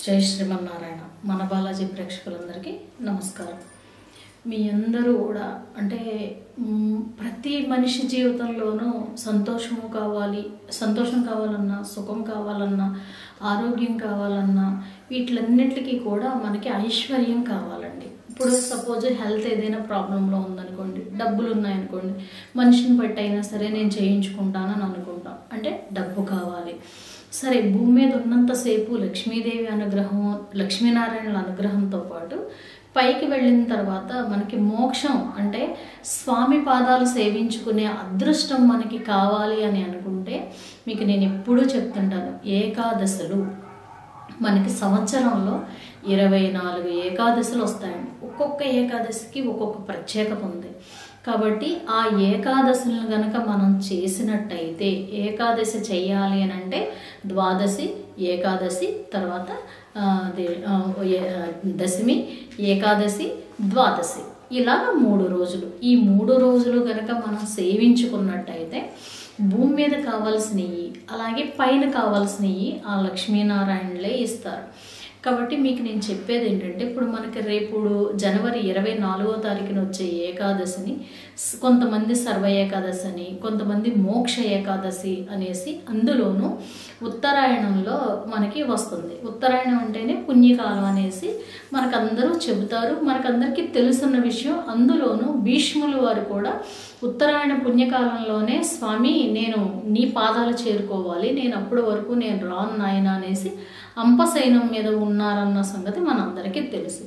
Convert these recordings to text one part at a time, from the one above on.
జై శ్రీమన్నారాయణ మన బాలాజీ ప్రేక్షకులందరికీ నమస్కారం మీ అందరూ కూడా అంటే మ్, ప్రతి మనిషి జీవితంలోనూ సంతోషము కావాలి సంతోషం కావాలన్నా సుఖం కావాలన్నా ఆరోగ్యం కావాలన్నా వీటిలన్నిటికీ కూడా మనకి ఐశ్వర్యం కావాలండి ఇప్పుడు సపోజ్ హెల్త్ ఏదైనా ప్రాబ్లంలో ఉందనుకోండి డబ్బులు ఉన్నాయనుకోండి మనిషిని బట్టి అయినా సరే నేను చేయించుకుంటానని అనుకుంటాం అంటే డబ్బు కావాలి సరే భూమి మీద ఉన్నంతసేపు లక్ష్మీదేవి అనుగ్రహం లక్ష్మీనారాయణుల అనుగ్రహంతో పాటు పైకి వెళ్ళిన తర్వాత మనకి మోక్షం అంటే స్వామి పాదాలు సేవించుకునే అదృష్టం మనకి కావాలి అని అనుకుంటే మీకు నేను ఎప్పుడూ చెప్తుంటాను ఏకాదశులు మనకి సంవత్సరంలో ఇరవై నాలుగు ఏకాదశులు వస్తాయండి ఒక్కొక్క ఏకాదశికి ఒక్కొక్క ప్రత్యేకత ఉంది కాబట్టి ఆ ఏకాదశులను గనక మనం చేసినట్టయితే ఏకాదశి చెయ్యాలి అని అంటే ద్వాదశి ఏకాదశి తర్వాత ఆ, అదే, ఆ, ఏ- ఆ, దశమి ఏకాదశి ద్వాదశి ఇలా మూడు రోజులు ఈ మూడు రోజులు గనక మనం సేవించుకున్నట్టయితే భూమి మీద కావాల్సినవి అలాగే పైన కావాల్సినవి ఆ లక్ష్మీనారాయణలే ఇస్తారు కాబట్టి మీకు నేను చెప్పేది ఏంటంటే ఇప్పుడు మనకి రేపు జనవరి ఇరవై నాలుగో తారీఖున వచ్చే ఏకాదశిని స్- కొంతమంది సర్వ ఏకాదశి అని కొంతమంది మోక్ష ఏకాదశి అనేసి అందులోనూ ఉత్తరాయణంలో మనకి వస్తుంది ఉత్తరాయణం అంటేనే పుణ్యకాలం అనేసి మనకందరూ చెబుతారు మనకందరికీ తెలుసున్న విషయం అందులోనూ భీష్ములు వారు కూడా ఉత్తరాయణ పుణ్యకాలంలోనే స్వామి నేను నీ పాదాలు చేరుకోవాలి నేను అప్పటి వరకు నేను రాను నాయన అనేసి అంపసైనం మీద ఉన్నారన్న సంగతి మనందరికీ తెలుసు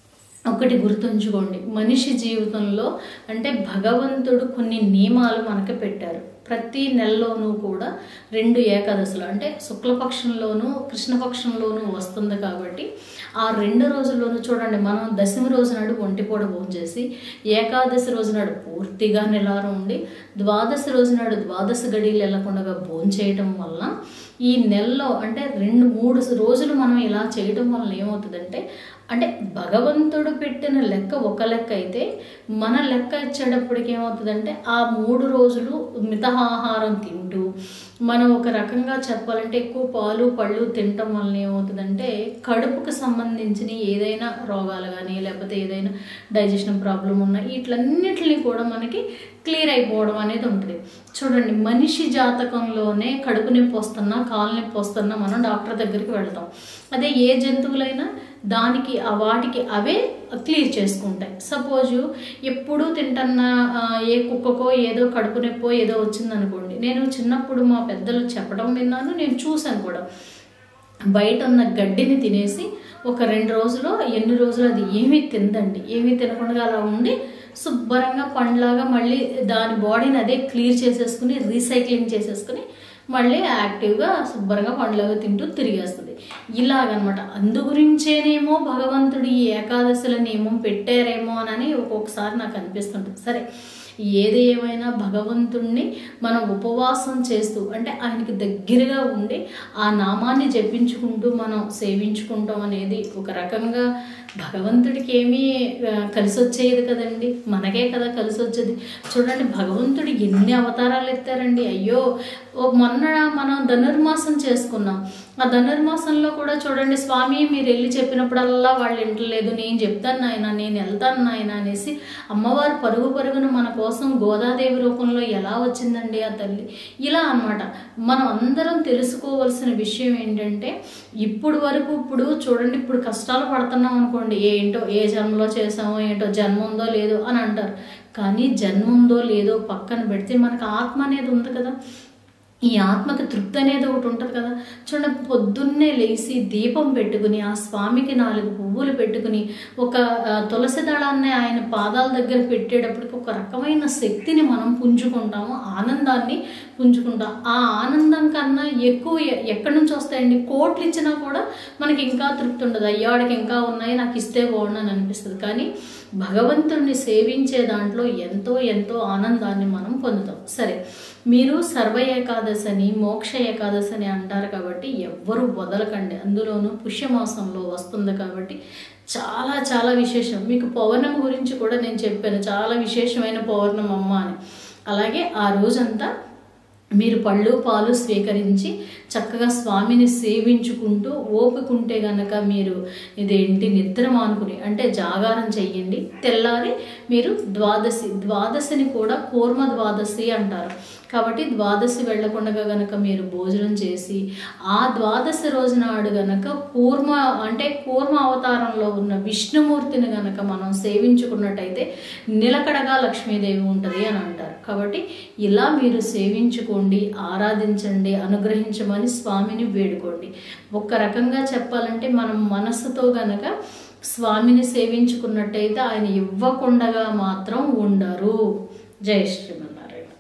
ఒకటి గుర్తుంచుకోండి మనిషి జీవితంలో అంటే భగవంతుడు కొన్ని నియమాలు మనకి పెట్టారు ప్రతి నెలలోనూ కూడా రెండు ఏకాదశులు అంటే శుక్లపక్షంలోనూ కృష్ణపక్షంలోనూ వస్తుంది కాబట్టి ఆ రెండు రోజుల్లోనూ చూడండి మనం దశమి రోజు నాడు ఒంటిపూట భోజనం చేసి ఏకాదశి రోజు నాడు పూర్తిగా నిలారం ఉండి ద్వాదశి రోజు నాడు ద్వాదశి గడియలు వెళ్లకుండా భోజనం చేయటం వల్ల ఈ నెలలో అంటే రెండు మూడు రోజులు మనం ఇలా చేయటం వల్ల ఏమవుతుందంటే అంటే భగవంతుడు పెట్టిన లెక్క ఒక లెక్క అయితే మన లెక్క ఇచ్చేటప్పటికి ఏమవుతుందంటే ఆ మూడు రోజులు మితహాహారం తింటూ మనం ఒక రకంగా చెప్పాలంటే ఎక్కువ పాలు పళ్ళు తినటం వల్ల ఏమవుతుందంటే కడుపుకు సంబంధించిన ఏదైనా రోగాలు కానీ లేకపోతే ఏదైనా డైజెషన్ ప్రాబ్లం ఉన్నా వీటిలన్నిటిని కూడా మనకి క్లియర్ అయిపోవడం అనేది ఉంటుంది చూడండి మనిషి జాతకంలోనే కడుపు నొప్పి వస్తున్నా కాలు నొప్పి వస్తున్నా మనం డాక్టర్ దగ్గరికి వెళ్తాం అదే ఏ జంతువులైనా దానికి ఆ వాటికి అవే క్లియర్ చేసుకుంటాయి సపోజు ఎప్పుడూ తింటున్న ఆ, ఏ కుక్కకో ఏదో కడుపు నొప్పో ఏదో వచ్చిందనుకోండి నేను చిన్నప్పుడు మా పెద్దలు చెప్పడం విన్నాను నేను చూశాను కూడా బయట ఉన్న గడ్డిని తినేసి ఒక రెండు రోజులు ఎన్ని రోజులు అది ఏమీ తిందండి ఏమీ తినకుండా అలా ఉండి శుభ్రంగా పండ్లాగా మళ్ళీ దాని బాడీని అదే క్లియర్ చేసేసుకుని రీసైక్లింగ్ చేసేసుకుని మళ్ళీ యాక్టివ్గా శుభ్రంగా పండ్లాగా తింటూ తిరిగేస్తుంది ఇలాగనమాట అందు గురించేనేమో భగవంతుడు ఈ ఏకాదశుల నియమం పెట్టారేమో అని ఒక్కొక్కసారి నాకు అనిపిస్తుంటుంది సరే ఏది ఏమైనా భగవంతుణ్ణి మనం ఉపవాసం చేస్తూ అంటే ఆయనకి దగ్గరగా ఉండి ఆ నామాన్ని జపించుకుంటూ మనం సేవించుకుంటాం అనేది ఒక రకంగా భగవంతుడికి ఏమీ ఆ, కలిసి వచ్చేది కదండి మనకే కదా కలిసి వచ్చేది చూడండి భగవంతుడు ఎన్ని అవతారాలు ఎత్తారండి అయ్యో ఓ మొన్న మనం ధనుర్మాసం చేసుకున్నాం ఆ ధనుర్మాసంలో కూడా చూడండి స్వామి మీరు వెళ్ళి చెప్పినప్పుడల్లా వాళ్ళు వింటలేదు నేను చెప్తాను నాయన నేను వెళ్తాను నాయన అనేసి అమ్మవారు పరుగు పరుగున మన కోసం గోదాదేవి రూపంలో ఎలా వచ్చిందండి ఆ తల్లి ఇలా అన్నమాట మనం అందరం తెలుసుకోవాల్సిన విషయం ఏంటంటే ఇప్పుడు వరకు ఇప్పుడు చూడండి ఇప్పుడు కష్టాలు పడుతున్నాం అనుకోండి ఏంటో ఏ జన్మలో చేసామో ఏంటో జన్మ ఉందో లేదో అని అంటారు కానీ జన్మ ఉందో లేదో పక్కన పెడితే మనకు ఆత్మ అనేది ఉంది కదా ఈ ఆత్మకి తృప్తి అనేది ఒకటి ఉంటుంది కదా చూడండి పొద్దున్నే లేచి దీపం పెట్టుకుని ఆ స్వామికి నాలుగు పువ్వులు పెట్టుకుని ఒక ఆ, తులసి దళాన్ని ఆయన పాదాల దగ్గర పెట్టేటప్పటికి ఒక రకమైన శక్తిని మనం పుంజుకుంటాము ఆనందాన్ని పుంజుకుంటాం ఆ ఆనందం కన్నా ఎక్కువ ఎ- ఎక్కడి నుంచి వస్తాయండి కోట్లు ఇచ్చినా కూడా మనకి ఇంకా తృప్తి ఉండదు అయ్యాడికి ఇంకా ఉన్నాయి నాకు ఇస్తే బాగుండు అని అనిపిస్తుంది కానీ భగవంతుడిని సేవించే దాంట్లో ఎంతో ఎంతో ఆనందాన్ని మనం పొందుతాం సరే మీరు సర్వ ఏకాదశి అని మోక్ష ఏకాదశి అని అంటారు కాబట్టి ఎవ్వరూ వదలకండి అందులోనూ పుష్యమాసంలో వస్తుంది కాబట్టి చాలా చాలా విశేషం మీకు పౌర్ణమి గురించి కూడా నేను చెప్పాను చాలా విశేషమైన పౌర్ణమి అమ్మ అని అలాగే ఆ రోజంతా మీరు పళ్ళు పాలు స్వీకరించి చక్కగా స్వామిని సేవించుకుంటూ ఓపికంటే గనక మీరు ఇదేంటి నిద్ర మానుకుని అంటే జాగారం చెయ్యండి తెల్లారి మీరు ద్వాదశి ద్వాదశిని కూడా కూర్మ ద్వాదశి అంటారు కాబట్టి ద్వాదశి వెళ్ళకుండా గనక మీరు భోజనం చేసి ఆ ద్వాదశి రోజు నాడు గనక కూర్మ అంటే కూర్మ అవతారంలో ఉన్న విష్ణుమూర్తిని గనక మనం సేవించుకున్నట్టయితే నిలకడగా లక్ష్మీదేవి ఉంటుంది అని అంటారు కాబట్టి ఇలా మీరు సేవించుకోండి ఆరాధించండి అనుగ్రహించమని స్వామిని వేడుకోండి ఒక రకంగా చెప్పాలంటే మనం మనస్సుతో గనక స్వామిని సేవించుకున్నట్టయితే ఆయన ఇవ్వకుండగా మాత్రం ఉండరు జయ శ్రీమన్